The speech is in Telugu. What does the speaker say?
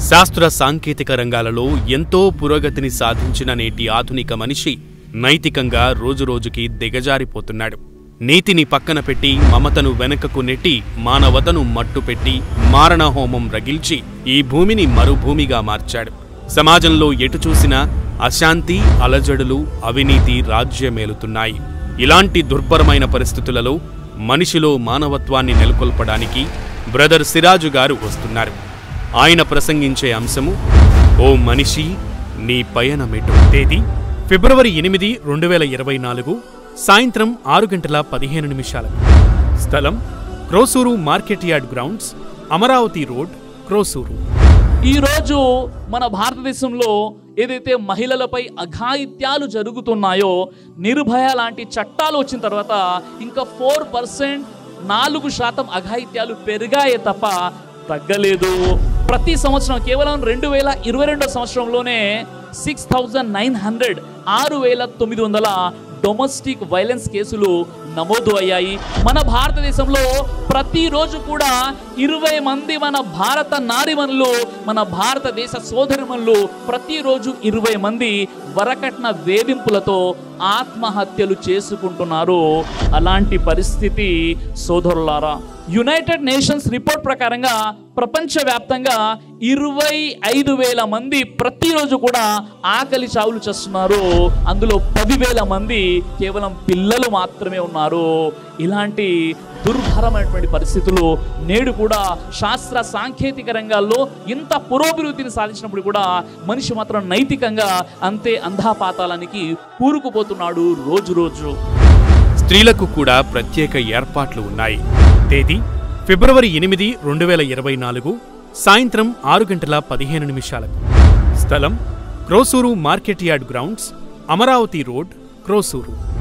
శాస్త్ర సాంకేతిక రంగాలలో ఎంతో పురోగతిని సాధించిన నేటి ఆధునిక మనిషి నైతికంగా రోజురోజుకి దిగజారిపోతున్నాడు నీతిని పక్కన పెట్టి మమతను వెనుకకు నెట్టి మానవతను మట్టుపెట్టి మారణహోమం రగిల్చి ఈ భూమిని మరుభూమిగా మార్చాడు సమాజంలో ఎటు చూసినా అశాంతి అలజడులు అవినీతి రాజ్యమేలుతున్నాయి ఇలాంటి దుర్భరమైన పరిస్థితులలో మనిషిలో మానవత్వాన్ని నెలకొల్పడానికి బ్రదర్ సిరాజు గారు వస్తున్నారు ఆయన ప్రసంగించే అంశము ఓ మనిషి నీ పయనమెటు తేదీ ఫిబ్రవరి ఎనిమిది రెండు వేల ఇరవై నాలుగు సాయంత్రం ఆరు గంటల పదిహేను నిమిషాలకు స్థలం Krosuru market yard grounds Amaravati road Krosuru ఈరోజు మన భారతదేశంలో ఏదైతే మహిళలపై అఘాయిత్యాలు జరుగుతున్నాయో నిర్భయ లాంటి చట్టాలు వచ్చిన తర్వాత ఇంకా ఫోర్ పర్సెంట్ నాలుగు శాతం అఘాయిత్యాలు పెరిగాయే తప్ప తగ్గలేదు ప్రతి సంవత్సరం కేవలం రెండు వేల ఇరవై రెండో సంవత్సరంలోనే సిక్స్ థౌజండ్ నైన్ హండ్రెడ్ ఆరు వేల తొమ్మిది వందల డొమెస్టిక్ వైలెన్స్ కేసులు నమోదు అయ్యాయి మన భారతదేశంలో ప్రతిరోజు కూడా ఇరవై మంది మన భారత నారిమణులు మన భారతదేశ సోదరిమణులు ప్రతిరోజు ఇరవై మంది వరకట్న వేధింపులతో ఆత్మహత్యలు చేసుకుంటున్నారు అలాంటి పరిస్థితి సోదరులారా యునైటెడ్ నేషన్స్ రిపోర్ట్ ప్రకారంగా ప్రపంచవ్యాప్తంగా ఇరవై ఐదు వేల మంది ప్రతిరోజు కూడా ఆకలి చావులు చేస్తున్నారు అందులో పదివేల మంది కేవలం పిల్లలు మాత్రమే ఉన్నారు ఇలాంటి దుర్భరమైనటువంటి పరిస్థితులు నేడు కూడా శాస్త్ర సాంకేతిక రంగాల్లో ఇంత పురోభివృద్ధిని సాధించినప్పుడు కూడా మనిషి మాత్రం నైతికంగా అంతే అంధాపాతాలానికి కూరుకుపోతున్నాడు రోజు రోజు స్త్రీలకు కూడా ప్రత్యేక ఏర్పాట్లు ఉన్నాయి తేదీ ఫిబ్రవరి ఎనిమిది రెండు వేల ఇరవై నాలుగు సాయంత్రం ఆరు గంటల పదిహేను నిమిషాలకు స్థలం Krosuru market yard grounds Amaravati road Krosuru